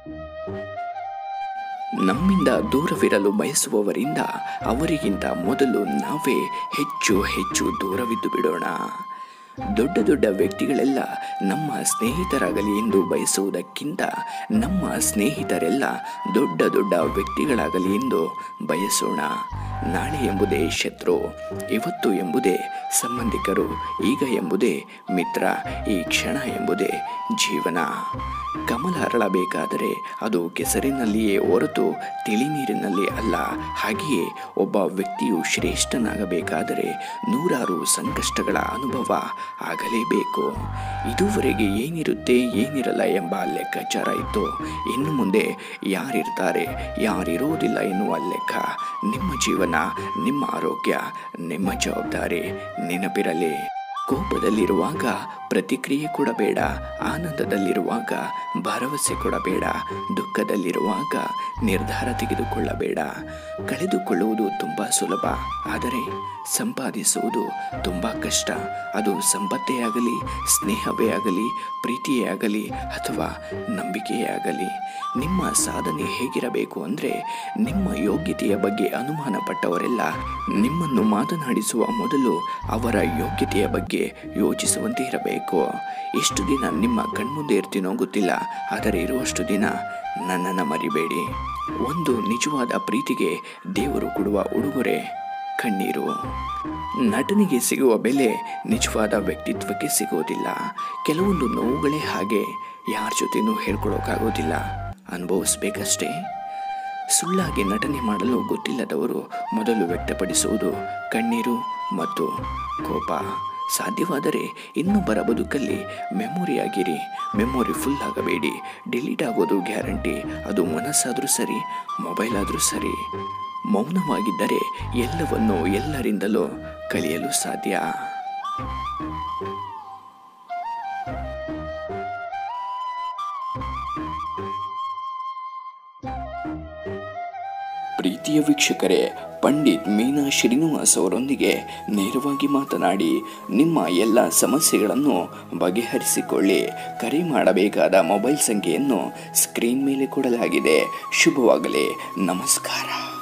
ನಮ್ಮಿಂದ ದೂರವಿರಲು ಬಯಸುವವರಿಂದ ಅವರಿಗಿಂತ ಮೊದಲು ನಾವೇ ಹೆಚ್ಚು ಹೆಚ್ಚು ದೂರವಿದ್ದು ಬಿಡೋಣ ದೊಡ್ಡ ದೊಡ್ಡ ವ್ಯಕ್ತಿಗಳೆಲ್ಲ ನಮ್ಮ ಸ್ನೇಹಿತರಾಗಲಿ ಎಂದು ಬಯಸುವುದಕ್ಕಿಂತ ನಮ್ಮ ಸ್ನೇಹಿತರೆಲ್ಲ ದೊಡ್ಡ ದೊಡ್ಡ ವ್ಯಕ್ತಿಗಳಾಗಲಿ ಎಂದು ಬಯಸೋಣ ನಾಳೆ ಎಂಬುದೇ ಶತ್ರು ಇವತ್ತು ಎಂಬುದೇ ಸಂಬಂಧಿಕರು ಈಗ ಎಂಬುದೇ ಮಿತ್ರ ಈ ಕ್ಷಣ ಎಂಬುದೇ ಜೀವನ ಕಮಲ ಅರಳಬೇಕಾದರೆ ಅದು ಕೆಸರಿನಲ್ಲಿಯೇ ಹೊರತು ತಿಳಿ ನೀರಿನಲ್ಲಿ ಅಲ್ಲ ಹಾಗೆಯೇ ಒಬ್ಬ ವ್ಯಕ್ತಿಯು ಶ್ರೇಷ್ಠನಾಗಬೇಕಾದರೆ ನೂರಾರು ಸಂಕಷ್ಟಗಳ ಅನುಭವ ಆಗಲೇಬೇಕು ಇದುವರೆಗೆ ಏನಿರುತ್ತೆ ಏನಿರಲ್ಲ ಎಂಬ ಲೆಕ್ಕಾಚಾರ ಇತ್ತು ಇನ್ನು ಮುಂದೆ ಯಾರಿರ್ತಾರೆ ಯಾರಿರೋದಿಲ್ಲ ಎನ್ನುವ ಲೆಕ್ಕ ನಿಮ್ಮ ಜೀವನ ನಿಮ್ಮ ಆರೋಗ್ಯ ನಿಮ್ಮ ಜವಾಬ್ದಾರಿ ನೆನಪಿರಲಿ ಕೋಪದಲ್ಲಿರುವಾಗ ಪ್ರತಿಕ್ರಿಯೆ ಕೊಡಬೇಡ ಆನಂದದಲ್ಲಿರುವಾಗ ಭರವಸೆ ಕೊಡಬೇಡ ದುಃಖದಲ್ಲಿರುವಾಗ ನಿರ್ಧಾರ ತೆಗೆದುಕೊಳ್ಳಬೇಡ ಕಳೆದುಕೊಳ್ಳುವುದು ತುಂಬ ಸುಲಭ ಆದರೆ ಸಂಪಾದಿಸುವುದು ತುಂಬ ಕಷ್ಟ ಅದು ಸಂಪತ್ತೇ ಆಗಲಿ ಸ್ನೇಹವೇ ಆಗಲಿ ಪ್ರೀತಿಯೇ ಆಗಲಿ ಅಥವಾ ನಂಬಿಕೆಯೇ ಆಗಲಿ ನಿಮ್ಮ ಸಾಧನೆ ಹೇಗಿರಬೇಕು ಅಂದರೆ ನಿಮ್ಮ ಯೋಗ್ಯತೆಯ ಬಗ್ಗೆ ಅನುಮಾನ ಪಟ್ಟವರೆಲ್ಲ ನಿಮ್ಮನ್ನು ಮಾತನಾಡಿಸುವ ಮೊದಲು ಅವರ ಯೋಗ್ಯತೆಯ ಬಗ್ಗೆ ಯೋಚಿಸುವಂತೆ ಇರಬೇಕು ಎಷ್ಟು ದಿನ ನಿಮ್ಮ ಕಣ್ಮುಂದೆ ಇರ್ತೀನೋ ಗೊತ್ತಿಲ್ಲ ಆದರೆ ಇರುವಷ್ಟು ದಿನ ನನ್ನನ್ನು ಮರಿಬೇಡಿ ಒಂದು ನಿಜವಾದ ಪ್ರೀತಿಗೆ ದೇವರು ಕೊಡುವ ಉಡುಗೊರೆ ಕಣ್ಣೀರು ನಟನಿಗೆ ಸಿಗುವ ಬೆಲೆ ನಿಜವಾದ ವ್ಯಕ್ತಿತ್ವಕ್ಕೆ ಸಿಗೋದಿಲ್ಲ ಕೆಲವೊಂದು ನೋವುಗಳೇ ಹಾಗೆ ಯಾರ ಜೊತೆನೂ ಹೇಳ್ಕೊಳೋಕ್ಕಾಗೋದಿಲ್ಲ ಅನುಭವಿಸ್ಬೇಕಷ್ಟೇ ಸುಳ್ಳಾಗಿ ನಟನೆ ಮಾಡಲು ಗೊತ್ತಿಲ್ಲದವರು ಮೊದಲು ವ್ಯಕ್ತಪಡಿಸುವುದು ಕಣ್ಣೀರು ಮತ್ತು ಕೋಪ ಸಾಧ್ಯವಾದರೆ ಇನ್ನೊಬ್ಬರ ಬದುಕಲ್ಲಿ ಮೆಮೊರಿ ಆಗಿರಿ ಮೆಮೊರಿ ಫುಲ್ ಆಗಬೇಡಿ ಡಿಲೀಟ್ ಆಗೋದು ಗ್ಯಾರಂಟಿ ಅದು ಮನಸ್ಸಾದರೂ ಸರಿ ಮೊಬೈಲ್ ಆದರೂ ಸರಿ ಮೌನವಾಗಿದ್ದರೆ ಎಲ್ಲವನ್ನು ಎಲ್ಲರಿಂದಲೂ ಕಲಿಯಲು ಸಾಧ್ಯ ಪ್ರೀತಿಯ ವೀಕ್ಷಕರೇ ಪಂಡಿತ್ ಮೀನಾ ಶ್ರೀನಿವಾಸ್ ಅವರೊಂದಿಗೆ ನೇರವಾಗಿ ಮಾತನಾಡಿ ನಿಮ್ಮ ಎಲ್ಲ ಸಮಸ್ಯೆಗಳನ್ನು ಬಗೆಹರಿಸಿಕೊಳ್ಳಿ ಕರೆ ಮಾಡಬೇಕಾದ ಮೊಬೈಲ್ ಸಂಖ್ಯೆಯನ್ನು ಸ್ಕ್ರೀನ್ ಮೇಲೆ ಕೊಡಲಾಗಿದೆ ಶುಭವಾಗಲಿ ನಮಸ್ಕಾರ